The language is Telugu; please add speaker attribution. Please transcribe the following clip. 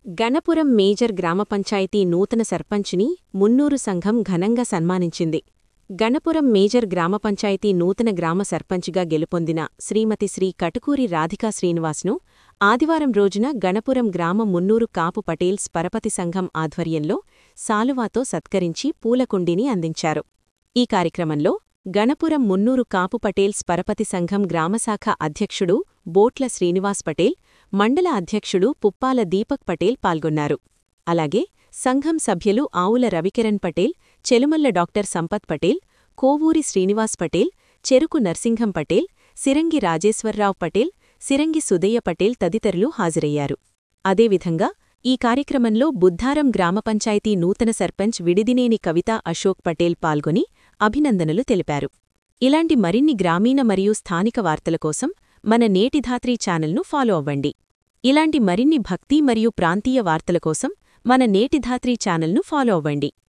Speaker 1: గణపురం మేజర్ గ్రామ పంచాయతీ నూతన సర్పంచ్ని మున్నూరు సంఘం ఘనంగా సన్మానించింది గణపురం మేజర్ గ్రామ పంచాయతీ నూతన గ్రామ సర్పంచ్గా గెలుపొందిన శ్రీమతి శ్రీ కటుకూరి రాధికా శ్రీనివాస్ను ఆదివారం రోజున గణపురం గ్రామ మున్నూరు కాపు పటేల్స్ పరపతి సంఘం ఆధ్వర్యంలో సాలువాతో సత్కరించి పూలకుండీని అందించారు ఈ కార్యక్రమంలో గణపురం మున్నూరు కాపు పటేల్స్ పరపతి సంఘం గ్రామశాఖ అధ్యక్షుడు బోట్ల శ్రీనివాస్ పటేల్ మండల అధ్యక్షుడు పుప్పాల దీపక్ పటేల్ పాల్గొన్నారు అలాగే సంఘం సభ్యులు ఆవుల రవికిరణ్ పటేల్ చెలుమల్ల డాక్టర్ సంపత్ పటేల్ కోవూరి శ్రీనివాస్ పటేల్ చెరుకు నర్సింఘం పటేల్ సిరంగి రాజేశ్వరరావు పటేల్ సిరంగి సుదయ్య పటేల్ తదితరులు హాజరయ్యారు అదేవిధంగా ఈ కార్యక్రమంలో బుద్ధారం గ్రామ పంచాయతీ నూతన సర్పంచ్ విడిదినేని కవితా అశోక్ పటేల్ పాల్గొని అభినందనలు తెలిపారు ఇలాంటి మరిన్ని గ్రామీణ మరియు స్థానిక వార్తల కోసం మన నేటిధాత్రి ఛానల్ను ఫాలో అవ్వండి ఇలాంటి మరిన్ని భక్తి మరియు ప్రాంతీయ వార్తల కోసం మన నేటిధాత్రి ఛానల్ను ఫాలో అవ్వండి